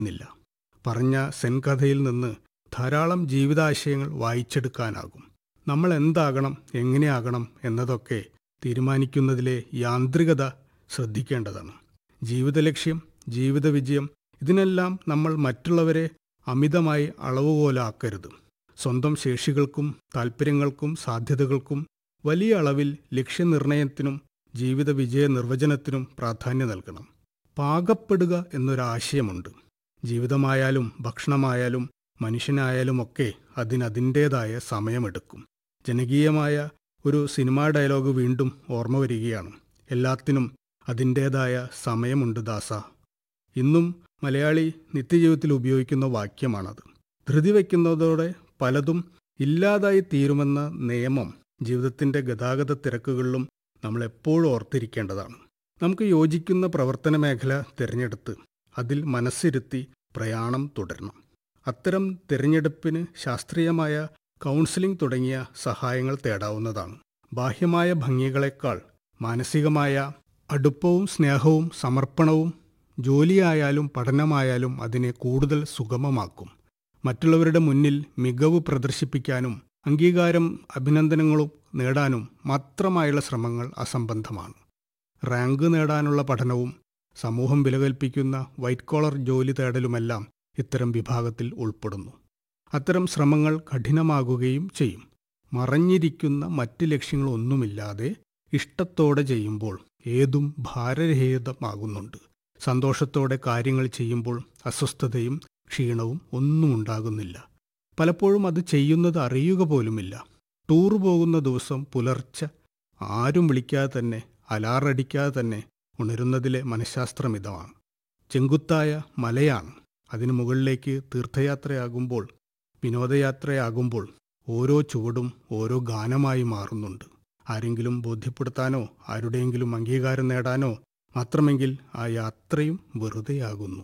ില്ല പറഞ്ഞ സെൻ കഥയിൽ നിന്ന് ധാരാളം ജീവിതാശയങ്ങൾ വായിച്ചെടുക്കാനാകും നമ്മൾ എന്താകണം എങ്ങനെയാകണം എന്നതൊക്കെ തീരുമാനിക്കുന്നതിലെ യാന്ത്രികത ശ്രദ്ധിക്കേണ്ടതാണ് ജീവിത ലക്ഷ്യം ജീവിത വിജയം ഇതിനെല്ലാം നമ്മൾ മറ്റുള്ളവരെ അമിതമായി അളവുകോലാക്കരുത് സ്വന്തം ശേഷികൾക്കും താൽപ്പര്യങ്ങൾക്കും സാധ്യതകൾക്കും വലിയ അളവിൽ ലക്ഷ്യനിർണയത്തിനും ജീവിത വിജയ നിർവചനത്തിനും പ്രാധാന്യം നൽകണം പാകപ്പെടുക എന്നൊരാശയമുണ്ട് ജീവിതമായാലും ഭക്ഷണമായാലും മനുഷ്യനായാലുമൊക്കെ അതിനതിൻ്റേതായ സമയമെടുക്കും ജനകീയമായ ഒരു സിനിമാ ഡയലോഗ് വീണ്ടും ഓർമ്മ വരികയാണ് എല്ലാത്തിനും അതിൻ്റേതായ സമയമുണ്ട് ദാസ ഇന്നും മലയാളി നിത്യജീവിതത്തിൽ ഉപയോഗിക്കുന്ന വാക്യമാണത് ധൃതി വയ്ക്കുന്നതോടെ പലതും ഇല്ലാതായി തീരുമെന്ന നിയമം ജീവിതത്തിൻ്റെ ഗതാഗത തിരക്കുകളിലും നമ്മൾ എപ്പോഴും ഓർത്തിരിക്കേണ്ടതാണ് നമുക്ക് യോജിക്കുന്ന പ്രവർത്തന മേഖല തിരഞ്ഞെടുത്ത് അതിൽ മനസ്സിരുത്തി പ്രയാണം തുടരണം അത്തരം തിരഞ്ഞെടുപ്പിന് ശാസ്ത്രീയമായ കൗൺസിലിംഗ് തുടങ്ങിയ സഹായങ്ങൾ തേടാവുന്നതാണ് ബാഹ്യമായ ഭംഗികളെക്കാൾ മാനസികമായ അടുപ്പവും സ്നേഹവും സമർപ്പണവും ജോലിയായാലും പഠനമായാലും അതിനെ കൂടുതൽ സുഗമമാക്കും മറ്റുള്ളവരുടെ മുന്നിൽ മികവ് പ്രദർശിപ്പിക്കാനും അംഗീകാരം അഭിനന്ദനങ്ങളും നേടാനും മാത്രമായുള്ള ശ്രമങ്ങൾ അസംബന്ധമാണ് റാങ്ക് നേടാനുള്ള പഠനവും സമൂഹം വിലകൽപ്പിക്കുന്ന വൈറ്റ് കോളർ ജോലി തേടലുമെല്ലാം ഇത്തരം വിഭാഗത്തിൽ ഉൾപ്പെടുന്നു അത്തരം ശ്രമങ്ങൾ കഠിനമാകുകയും ചെയ്യും മറഞ്ഞിരിക്കുന്ന മറ്റ് ലക്ഷ്യങ്ങളൊന്നുമില്ലാതെ ഇഷ്ടത്തോടെ ചെയ്യുമ്പോൾ ഏതും ഭാരരഹിതമാകുന്നുണ്ട് സന്തോഷത്തോടെ കാര്യങ്ങൾ ചെയ്യുമ്പോൾ അസ്വസ്ഥതയും ക്ഷീണവും ഒന്നും ഉണ്ടാകുന്നില്ല പലപ്പോഴും അത് ചെയ്യുന്നത് അറിയുക പോലുമില്ല ടൂർ പോകുന്ന ദിവസം പുലർച്ചെ ആരും വിളിക്കാതെ തന്നെ അലാറടിക്കാതെ തന്നെ ഉണരുന്നതിലെ മനഃശാസ്ത്രം ഇതാണ് ചെങ്കുത്തായ മലയാണ് അതിനു മുകളിലേക്ക് തീർത്ഥയാത്രയാകുമ്പോൾ വിനോദയാത്രയാകുമ്പോൾ ഓരോ ചുവടും ഓരോ ഗാനമായി മാറുന്നുണ്ട് ആരെങ്കിലും ബോധ്യപ്പെടുത്താനോ ആരുടെയെങ്കിലും അംഗീകാരം നേടാനോ മാത്രമെങ്കിൽ ആ യാത്രയും വെറുതെയാകുന്നു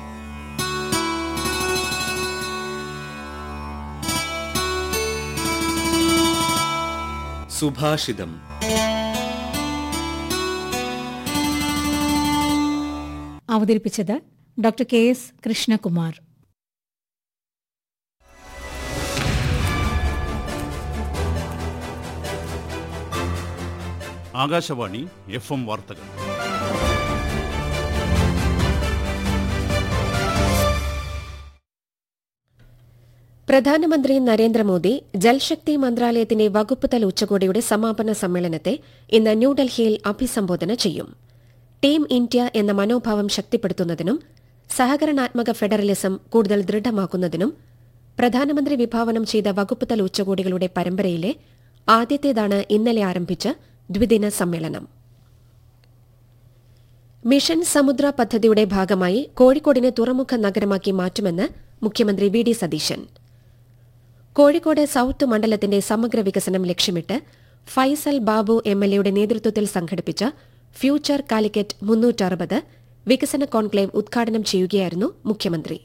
സുഭാഷിതം അവതരിപ്പിച്ചത് doctor K S Krishnakumar Akashvani F M വാർത്തകൾ പ്രധാനമന്ത്രി നരേന്ദ്രമോദി ജൽശക്തി മന്ത്രാലയത്തിന്റെ വകുപ്പ് തല ഉച്ചകോടിയുടെ സമാപന സമ്മേളനത്തെ ഇന്ന് ന്യൂഡൽഹിയിൽ അഭിസംബോധന ചെയ്യും ടീം ഇന്ത്യ എന്ന മനോഭാവം ശക്തിപ്പെടുത്തുന്നതിനും സഹകരണാത്മക ഫെഡറലിസം കൂടുതൽ ദൃഢമാക്കുന്നതിനും പ്രധാനമന്ത്രി വിഭാവനം ചെയ്ത വകുപ്പ് തല ഉച്ചകോടികളുടെ പരമ്പരയിലെ ആദ്യത്തേതാണ് ഇന്നലെ ആരംഭിച്ച ദ്വിദിന സമ്മേളനം മിഷൻ സമുദ്ര പദ്ധതിയുടെ ഭാഗമായി കോഴിക്കോടിനെ തുറമുഖ നഗരമാക്കി മാറ്റുമെന്ന് മുഖ്യമന്ത്രി V D Satheesan Kozhikode south മണ്ഡലത്തിന്റെ സമഗ്ര വികസനം ലക്ഷ്യമിട്ട് ഫൈസൽ ബാബു എം എൽ എയുടെ നേതൃത്വത്തിൽ സംഘടിപ്പിച്ച ഫ്യൂച്ചർ കാലിക്കറ്റ് മുന്നൂറ്ററുപത് വികസന കോൺക്ലേവ് ഉദ്ഘാടനം ചെയ്യുകയായിരുന്നു മുഖ്യമന്ത്രി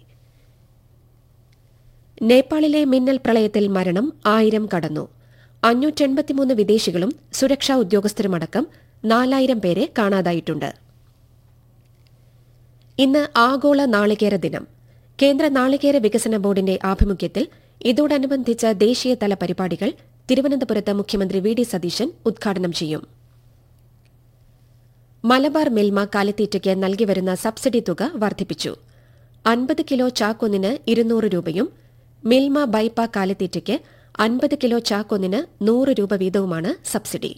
നേപ്പാളിലെ മിന്നൽ പ്രളയത്തിൽ മരണം ആയിരം കടന്നു അഞ്ഞൂറ്റെൺപത്തിമൂന്ന് വിദേശികളും സുരക്ഷാ ഉദ്യോഗസ്ഥരുമടക്കം നാലായിരം പേരെ കാണാതായിട്ടുണ്ട് ഇന്ന് ആഗോള നാളികേര ദിനം കേന്ദ്ര നാളികേര വികസന ബോർഡിന്റെ ആഭിമുഖ്യത്തിൽ ഇതോടനുബന്ധിച്ച ദേശീയതല പരിപാടികൾ തിരുവനന്തപുരത്ത് മുഖ്യമന്ത്രി വി ഡി സതീശൻ ഉദ്ഘാടനം ചെയ്യും മലബാർ മിൽമ കാലിത്തീറ്റയ്ക്ക് നൽകിവരുന്ന സബ്സിഡി തുക വർദ്ധിപ്പിച്ചു അൻപത് കിലോ ചാക്കൊന്നിന് ഇരുന്നൂറ് രൂപയും മിൽമ ബൈപ്പ കാലിത്തീറ്റയ്ക്ക് അൻപത് കിലോ ചാക്കൊന്നിന് നൂറ് രൂപ വീതവുമാണ് subsidy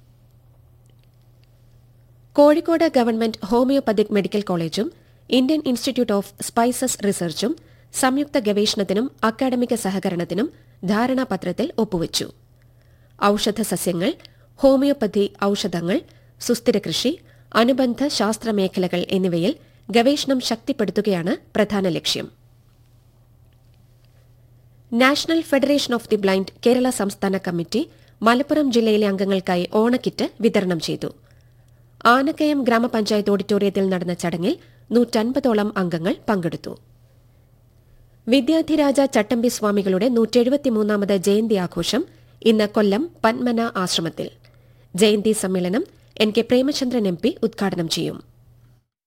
Kozhikode government homoeopathic medical കോളേജും ഇന്ത്യൻ ഇൻസ്റ്റിറ്റ്യൂട്ട് ഓഫ് സ്പൈസസ് റിസർച്ചും സംയുക്ത ഗവേഷണത്തിനും അക്കാഡമിക സഹകരണത്തിനും ധാരണാപത്രത്തിൽ ഒപ്പുവച്ചു ഔഷധ സസ്യങ്ങൾ ഹോമിയോപ്പതി ഔഷധങ്ങൾ സുസ്ഥിര കൃഷി അനുബന്ധ ശാസ്ത്രമേഖലകൾ എന്നിവയിൽ ഗവേഷണം ശക്തിപ്പെടുത്തുകയാണ് പ്രധാന ലക്ഷ്യം national federation of the blind Kerala സംസ്ഥാന കമ്മിറ്റി മലപ്പുറം ജില്ലയിലെ അംഗങ്ങൾക്കായി ഓണക്കിറ്റ് വിതരണം ചെയ്തു ആനക്കയം ഗ്രാമപഞ്ചായത്ത് ഓഡിറ്റോറിയത്തിൽ നടന്ന ചടങ്ങിൽ നൂറ്റൻപതോളം അംഗങ്ങൾ പങ്കെടുത്തു വിദ്യാധിരാജ ചട്ടമ്പി സ്വാമികളുടെ നൂറ്റെഴുപത്തിമൂന്നാമത് ജയന്തി ആഘോഷം ഇന്ന് കൊല്ലം പന്മന ആശ്രമത്തിൽ ജയന്തി സമ്മേളനം N K Premachandran M P ഉദ്ഘാടനം ചെയ്യും